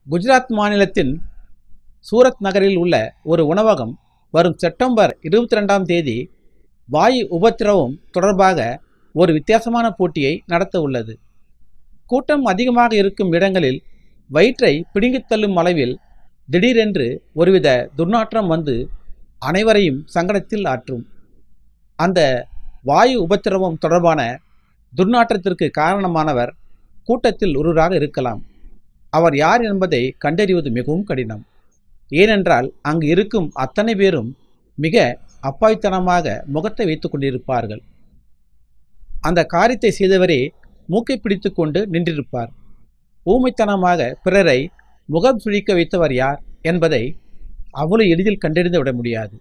குஜராத் மாநிலத்தின் சூரத் நகரில் உள்ள ஒரு உணவகம் வரும் செப்டம்பர் இருபத்தி ரெண்டாம் தேதி வாயு உபத்திரவம் தொடர்பாக ஒரு வித்தியாசமான போட்டியை நடத்த உள்ளது கூட்டம் அதிகமாக இருக்கும் இடங்களில் வயிற்றை பிடுங்கித் தள்ளும் அளவில் திடீரென்று ஒருவித துர்நாற்றம் வந்து அனைவரையும் சங்கடத்தில் ஆற்றும் அந்த வாயு உபத்திரவம் தொடர்பான துர்நாற்றத்திற்கு காரணமானவர் கூட்டத்தில் ஒருவராக இருக்கலாம் அவர் யார் என்பதை கண்டறிவது மிகவும் கடினம் ஏனென்றால் அங்கு இருக்கும் அத்தனை பேரும் மிக அப்பாய்த்தனமாக முகத்தை வைத்துக் கொண்டிருப்பார்கள் அந்த காரியத்தை செய்தவரே மூக்கை பிடித்து கொண்டு நின்றிருப்பார் ஊமைத்தனமாக பிறரை முகம் சுழிக்க வைத்தவர் யார் என்பதை அவ்வளவு எளிதில் கண்டறிந்து விட முடியாது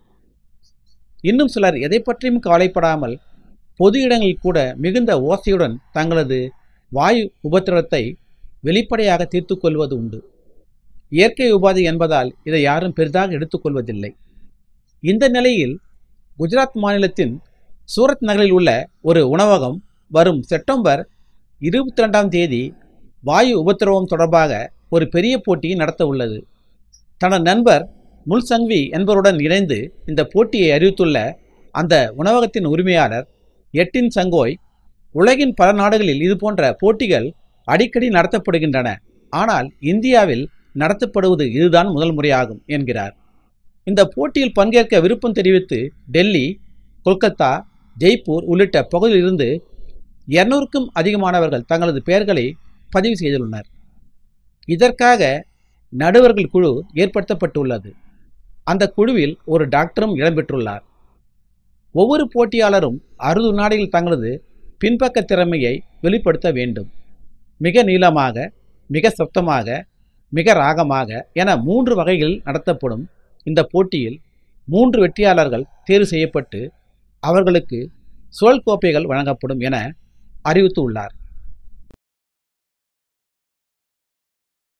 இன்னும் சிலர் எதை பற்றியும் கவலைப்படாமல் பொது இடங்களில் கூட மிகுந்த ஓசையுடன் தங்களது வாயு உபத்திரவத்தை வெளிப்படையாக தீர்த்து கொள்வது உண்டு இயற்கை உபாதை என்பதால் இதை யாரும் பெரிதாக எடுத்துக்கொள்வதில்லை இந்த நிலையில் குஜராத் மாநிலத்தின் சூரத் நகரில் உள்ள ஒரு உணவகம் வரும் செப்டம்பர் இருபத்தி ரெண்டாம் தேதி வாயு உபத்திரவம் தொடர்பாக ஒரு பெரிய போட்டியை நடத்த உள்ளது தனது நண்பர் முல்சங்வி என்பவருடன் இணைந்து இந்த போட்டியை அறிவித்துள்ள அந்த உணவகத்தின் உரிமையாளர் எட்டின் சங்கோய் உலகின் பல நாடுகளில் இதுபோன்ற போட்டிகள் அடிக்கடி நடத்தப்படுகின்றன ஆனால் இந்தியாவில் நடத்தப்படுவது இதுதான் முதல் முறையாகும் என்கிறார் இந்த போட்டியில் பங்கேற்க விருப்பம் தெரிவித்து டெல்லி கொல்கத்தா ஜெய்ப்பூர் உள்ளிட்ட பகுதியிலிருந்து இருநூறுக்கும் அதிகமானவர்கள் தங்களது பெயர்களை பதிவு செய்துள்ளனர் இதற்காக நடுவர்கள் குழு ஏற்படுத்தப்பட்டுள்ளது அந்த குழுவில் ஒரு டாக்டரும் இடம்பெற்றுள்ளார் ஒவ்வொரு போட்டியாளரும் அறுபது நாடுகளில் தங்களது பின்பக்க திறமையை வெளிப்படுத்த வேண்டும் மிக நீளமாக மிக சப்தமாக மிக ராகமாக என மூன்று வகைகளில் நடத்தப்படும் இந்த போட்டியில் மூன்று வெற்றியாளர்கள் தேர்வு செய்யப்பட்டு அவர்களுக்கு சுழல் கோப்பைகள் வழங்கப்படும் என அறிவித்து உள்ளார்